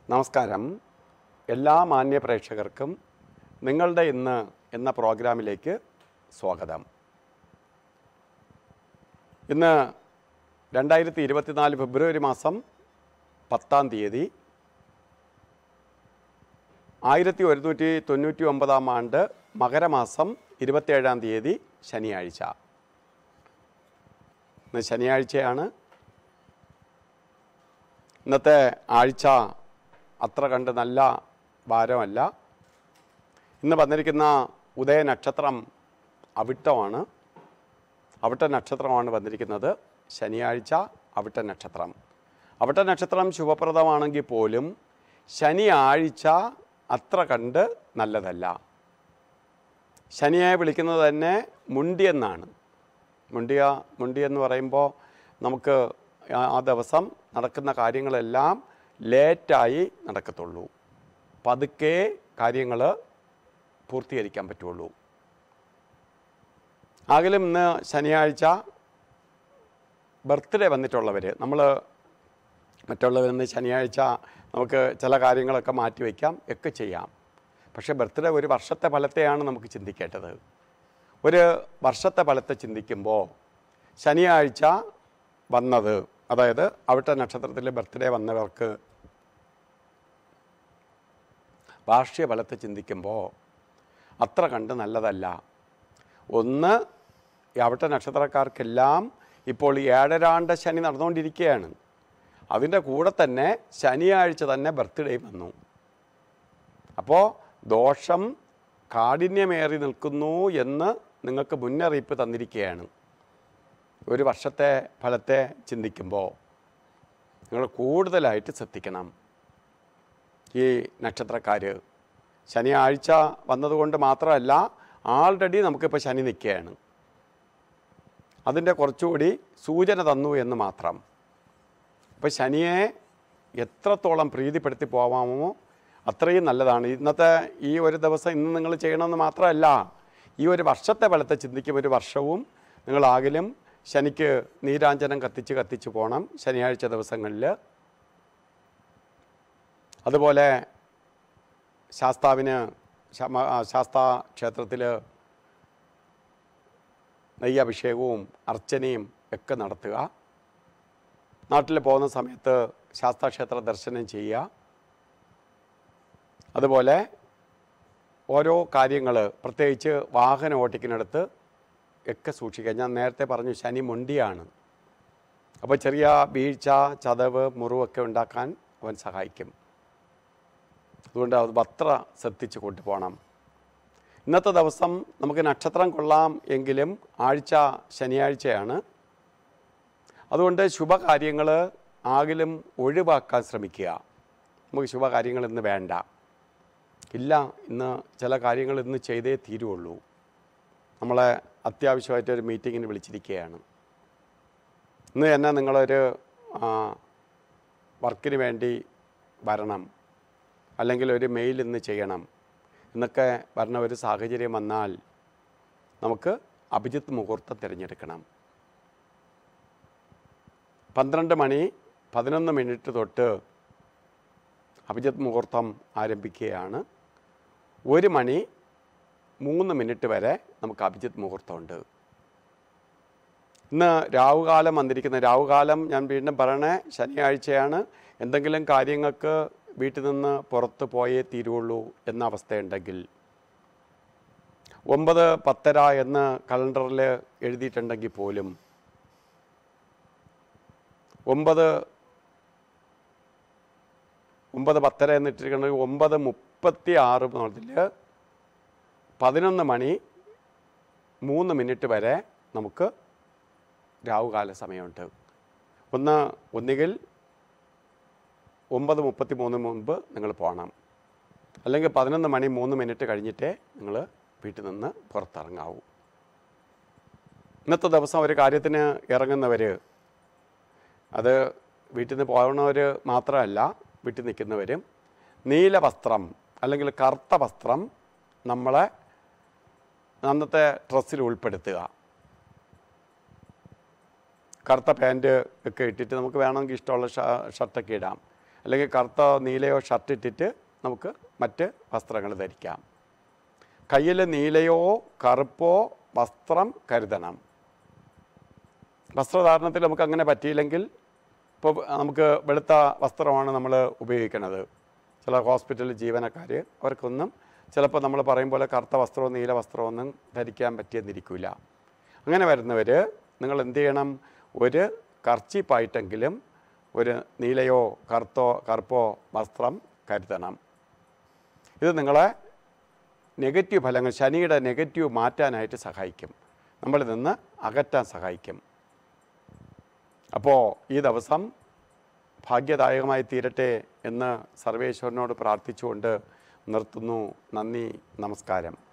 നമസ്കാരം എല്ലാ മാന്യ പ്രേക്ഷകർക്കും നിങ്ങളുടെ ഇന്ന് എന്ന പ്രോഗ്രാമിലേക്ക് സ്വാഗതം ഇന്ന് രണ്ടായിരത്തി ഇരുപത്തിനാല് ഫെബ്രുവരി മാസം പത്താം തീയതി ആയിരത്തി ഒരുന്നൂറ്റി തൊണ്ണൂറ്റി ഒമ്പതാം ആണ്ട് മകരമാസം ഇരുപത്തേഴാം തീയതി ശനിയാഴ്ച ഇന്ന് ശനിയാഴ്ചയാണ് ഇന്നത്തെ ആഴ്ച അത്ര കണ്ട് നല്ല ഭാരമല്ല ഇന്ന് വന്നിരിക്കുന്ന ഉദയ നക്ഷത്രം അവിട്ടമാണ് അവിട്ട നക്ഷത്രമാണ് വന്നിരിക്കുന്നത് ശനിയാഴ്ച അവിട്ട നക്ഷത്രം അവിട്ട നക്ഷത്രം ശുഭപ്രദമാണെങ്കിൽ പോലും ശനിയാഴ്ച അത്ര കണ്ട് നല്ലതല്ല ശനിയെ വിളിക്കുന്നത് തന്നെ മുണ്ടിയെന്നാണ് മുണ്ടിയ മുണ്ടി എന്ന് പറയുമ്പോൾ നമുക്ക് ആ- ആ ദിവസം നടക്കുന്ന കാര്യങ്ങളെല്ലാം ലേറ്റായി നടക്കത്തുള്ളൂ പതുക്കെ കാര്യങ്ങൾ പൂർത്തീകരിക്കാൻ പറ്റുള്ളൂ ആകലും ഇന്ന് ശനിയാഴ്ച ബർത്ത്ഡേ വന്നിട്ടുള്ളവർ നമ്മൾ മറ്റുള്ളവരിന്ന് ശനിയാഴ്ച നമുക്ക് ചില കാര്യങ്ങളൊക്കെ മാറ്റിവെക്കാം ഒക്കെ ചെയ്യാം പക്ഷേ ബർത്ത്ഡേ ഒരു വർഷത്തെ ഫലത്തെയാണ് നമുക്ക് ചിന്തിക്കേണ്ടത് ഒരു വർഷത്തെ ഫലത്തെ ചിന്തിക്കുമ്പോൾ ശനിയാഴ്ച വന്നത് അതായത് അവിടുത്തെ നക്ഷത്രത്തിൽ ബർത്ത്ഡേ വന്നവർക്ക് വാർഷിക ഫലത്തെ ചിന്തിക്കുമ്പോൾ അത്ര കണ്ട് നല്ലതല്ല ഒന്ന് ഈ അവിടുത്തെ നക്ഷത്രക്കാർക്കെല്ലാം ഇപ്പോൾ ഈ ഏഴരാണ്ട ശനി നടന്നുകൊണ്ടിരിക്കുകയാണ് അതിൻ്റെ കൂടെ തന്നെ ശനിയാഴ്ച തന്നെ ബർത്ത്ഡേ വന്നു അപ്പോൾ ദോഷം കാഠിന്യമേറി നിൽക്കുന്നു എന്ന് നിങ്ങൾക്ക് മുന്നറിയിപ്പ് തന്നിരിക്കുകയാണ് ഒരു വർഷത്തെ ഫലത്തെ ചിന്തിക്കുമ്പോൾ നിങ്ങൾ കൂടുതലായിട്ട് ശ്രദ്ധിക്കണം ഈ നക്ഷത്രക്കാർ ശനിയാഴ്ച വന്നതുകൊണ്ട് മാത്രമല്ല ആൾറെഡി നമുക്കിപ്പോൾ ശനി നിൽക്കുകയാണ് അതിൻ്റെ കുറച്ചുകൂടി സൂചന തന്നു എന്ന് മാത്രം അപ്പോൾ ശനിയെ എത്രത്തോളം പ്രീതിപ്പെടുത്തി പോവാമോ അത്രയും നല്ലതാണ് ഇന്നത്തെ ഈ ഒരു ദിവസം ഇന്ന് നിങ്ങൾ ചെയ്യണമെന്ന് മാത്രമല്ല ഈ ഒരു വർഷത്തെ ഫലത്തെ ചിന്തിക്കും ഒരു വർഷവും നിങ്ങളാകിലും ശനിക്ക് നീരാഞ്ജനം കത്തിച്ച് കത്തിച്ച് പോകണം ശനിയാഴ്ച ദിവസങ്ങളിൽ അതുപോലെ ശാസ്താവിന് ശമ- ആ, ശാസ്താ ക്ഷേത്രത്തിൽ നെയ്യഭിഷേകവും അർച്ചനയും ഒക്കെ നടത്തുക നാട്ടിൽ പോകുന്ന സമയത്ത് ശാസ്താക്ഷേത്ര ദർശനം ചെയ്യുക അതുപോലെ ഓരോ കാര്യങ്ങൾ പ്രത്യേകിച്ച് വാഹനം ഓട്ടിക്കുന്നിടത്ത് ഒക്കെ സൂക്ഷിക്കുക ഞാൻ നേരത്തെ പറഞ്ഞു ശനി മൊണ്ടിയാണ് അപ്പോൾ ചെറിയ വീഴ്ച ചതവ് മുറിവൊക്കെ ഉണ്ടാക്കാൻ അവൻ സഹായിക്കും അതുകൊണ്ട് അത് അത്ര ശ്രദ്ധിച്ച് കൊണ്ടുപോകണം ഇന്നത്തെ ദിവസം നമുക്ക് നക്ഷത്രം കൊള്ളാം എങ്കിലും ആഴ്ച ശനിയാഴ്ചയാണ് അതുകൊണ്ട് ശുഭകാര്യങ്ങൾ ആകിലും ഒഴിവാക്കാൻ ശ്രമിക്കുക നമുക്ക് ശുഭകാര്യങ്ങൾ ഇന്ന് വേണ്ട ഇല്ല ഇന്ന് ചില കാര്യങ്ങൾ ഇന്ന് ചെയ്തേ തീരുള്ളൂ നമ്മളെ അത്യാവശ്യമായിട്ട് ഒരു മീറ്റിങ്ങിന് വിളിച്ചിരിക്കുകയാണ് ഇന്ന് തന്നെ നിങ്ങളൊരു ആ, വർക്കിന് വേണ്ടി വരണം അല്ലെങ്കിൽ ഒരു മെയിൽ ഇന്ന് ചെയ്യണം എന്നൊക്കെ പറഞ്ഞ ഒരു സാഹചര്യം വന്നാൽ നമുക്ക് അഭിജിത്ത് മുഹൂർത്തം തിരഞ്ഞെടുക്കണം പന്ത്രണ്ട് മണി പതിനൊന്ന് മിനിറ്റ് തൊട്ട് അഭിജിത്ത് മുഹൂർത്തം ആരംഭിക്കുകയാണ് ഒരു മണി മൂന്ന് മിനിറ്റ് വരെ നമുക്ക് അഭിജിത്ത് മുഹൂർത്തമുണ്ട് ഇന്ന് രാവുകാലം വന്നിരിക്കുന്ന രാവുകാലം ഞാൻ വീണ്ടും പറയണേ ശനിയാഴ്ചയാണ് എന്തെങ്കിലും കാര്യങ്ങൾക്ക് വീട്ടിൽ നിന്ന് പുറത്ത് പോയേ തീരുള്ളൂ എന്ന അവസ്ഥയുണ്ടെങ്കിൽ ഒമ്പത് പത്തര എന്ന് കലണ്ടറിൽ എഴുതിയിട്ടുണ്ടെങ്കിൽ പോലും ഒമ്പത് ഒമ്പത് പത്തര എന്നിട്ടിരിക്കുന്നത് ഒമ്പത് മുപ്പത്തി ആറ് മുതൽ പതിനൊന്ന് മണി മൂന്ന് മിനിറ്റ് വരെ നമുക്ക് രാവുകാല സമയമുണ്ട് ഒന്ന് ഒന്നുകിൽ ഒമ്പത് മുപ്പത്തി മൂന്ന് മുമ്പ് നിങ്ങൾ പോകണം അല്ലെങ്കിൽ പതിനൊന്ന് മണി മൂന്ന് മിനിറ്റ് കഴിഞ്ഞിട്ടേ നിങ്ങൾ വീട്ടിൽ നിന്ന് പുറത്തിറങ്ങാവൂ ഇന്നത്തെ ദിവസം ഒരു കാര്യത്തിന് ഇറങ്ങുന്നവർ അത് വീട്ടിൽ നിന്ന് പോകുന്നവർ മാത്രമല്ല വീട്ടിൽ നിൽക്കുന്നവരും നീല വസ്ത്രം അല്ലെങ്കിൽ കറുത്ത വസ്ത്രം നമ്മളെ അന്നത്തെ ഡ്രസ്സിൽ ഉൾപ്പെടുത്തുക കറുത്ത പാൻറ്റ് ഒക്കെ ഇട്ടിട്ട് നമുക്ക് വേണമെങ്കിൽ ഇഷ്ടമുള്ള ഷ ഷർട്ടൊക്കെ ഇടാം അല്ലെങ്കിൽ കറുത്ത നീലയോ ഷർട്ട് ഇട്ടിട്ട് നമുക്ക് മറ്റ് വസ്ത്രങ്ങൾ ധരിക്കാം കയ്യിൽ നീലയോ കറുപ്പോ വസ്ത്രം കരുതണം വസ്ത്രധാരണത്തിൽ നമുക്ക് അങ്ങനെ പറ്റിയില്ലെങ്കിൽ ഇപ്പോൾ നമുക്ക് വെളുത്ത വസ്ത്രമാണ് നമ്മൾ ഉപയോഗിക്കുന്നത് ചില ഹോസ്പിറ്റലിൽ ജീവനക്കാർ അവർക്കൊന്നും ചിലപ്പോൾ നമ്മൾ പറയും പോലെ കറുത്ത വസ്ത്രമോ നീല വസ്ത്രമോ ഒന്നും ധരിക്കാൻ പറ്റിയെന്നിരിക്കില്ല അങ്ങനെ വരുന്നവർ നിങ്ങൾ എന്ത് ചെയ്യണം ഒരു കർച്ചിപ്പായിട്ടെങ്കിലും ഒരു നീലയോ കറുത്തോ കറുപ്പോ വസ്ത്രം കരുതണം ഇത് നിങ്ങളെ നെഗറ്റീവ് ഫലങ്ങൾ ശനിയുടെ നെഗറ്റീവ് മാറ്റാനായിട്ട് സഹായിക്കും നമ്മളിൽ നിന്ന് അകറ്റാൻ സഹായിക്കും അപ്പോൾ ഈ ദിവസം ഭാഗ്യദായകമായി തീരട്ടെ എന്ന് സർവേശ്വരനോട് പ്രാർത്ഥിച്ചുകൊണ്ട് നിർത്തുന്നു നന്ദി നമസ്കാരം